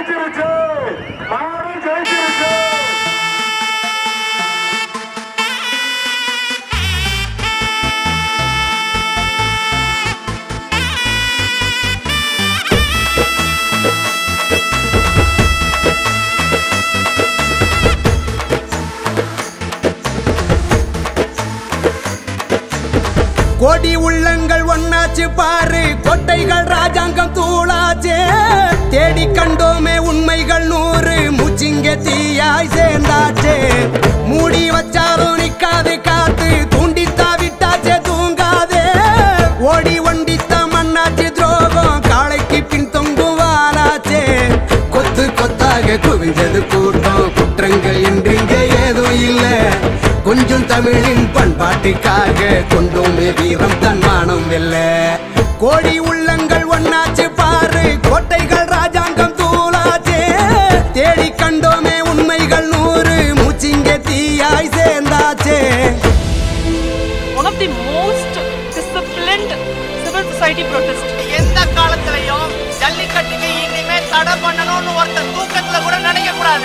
ஜெயிச்சிருச்சு மாடு ஜெயிச்சிருச்சு கோடி உள்ளங்கள் ஒன்னாச்சு பாரு கொட்டைகள் ராஜாங்கம் தூளாச்சே தேடி கண்டோமே உண்மைகள் நூறு முச்சிங்க தீயாய் சேர்ந்தாச்சே மூடி வச்சாலும் நிக்காது காத்து தூண்டித்தா விட்டாச்சே தூங்காதே ஓடி ஒண்டித்த மண்ணாச்சு துரோகம் காளைக்கு பின் தொங்கும் வாராச்சே கொத்து கொத்தாக குவிஞ்சது கூட்டம் குற்றங்கள் என்றிங்க ஏதும் இல்ல கொஞ்சம் தமிழின் பண்பாட்டுக்காக கொண்டோமே வீரம் தன்மானம் வெல்ல கோடி உள்ளங்கள் ஒன்னாச்சு பாரு கோட்டைகள் ராஜாங்கம் தூளாச்சே தேடி கண்டோமே உண்மைகள் நூறு மூச்சிங்க தீயாய் சேர்ந்தாச்சே one of the most disciplined civil society protest. எந்த காலத்திலையும் ஜல்லிக்கட்டுக்கு இனிமே தடை பண்ணணும்னு ஒருத்தன் தூக்கத்துல கூட நினைக்க கூடாது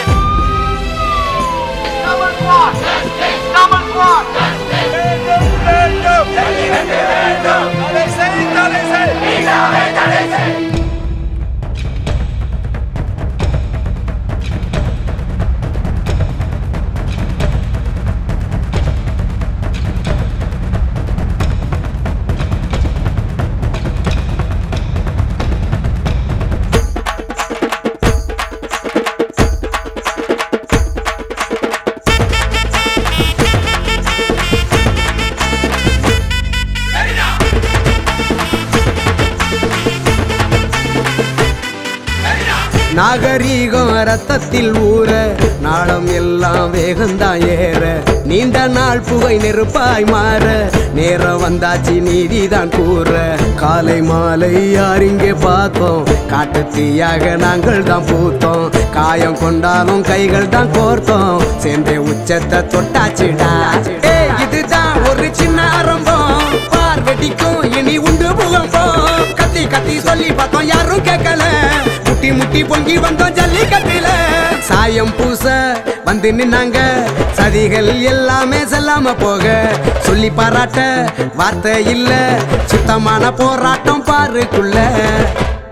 நாகரீகம் ரத்தத்தில் ஊற நாளம் எல்லாம் வேகந்தான் ஏற நீண்ட நாள் புகை நெருப்பாய் மாற நேரம் வந்தாச்சு நீதிதான் கூற காலை மாலை யார் இங்கே பார்த்தோம் காட்டு தீயாக நாங்கள் தான் பூத்தோம் காயம் கொண்டாலும் கைகள் தான் கோர்த்தோம் சேர்ந்தே உச்சத்தை தொட்டாச்சுடா ஏய், இதுதான் ஒரு சின்ன ஆரம்பம் பார் வெடிக்கும் இனி உண்டு புகம்பம் கத்தி கத்தி சொல்லி பார்த்தோம் யாரும் கேட்கல முட்டி முட்டி பொங்கி வந்தோம் ஜல்லிக்கட்டில சாயம் பூச வந்து நின்னாங்க சதிகள் எல்லாமே செல்லாம போக சொல்லி பாராட்ட வார்த்தை இல்ல சுத்தமான போராட்டம் பாருக்குள்ள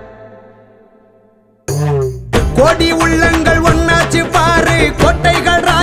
கோடி உள்ளங்கள் ஒன்னாச்சு பாரு கோட்டைகள்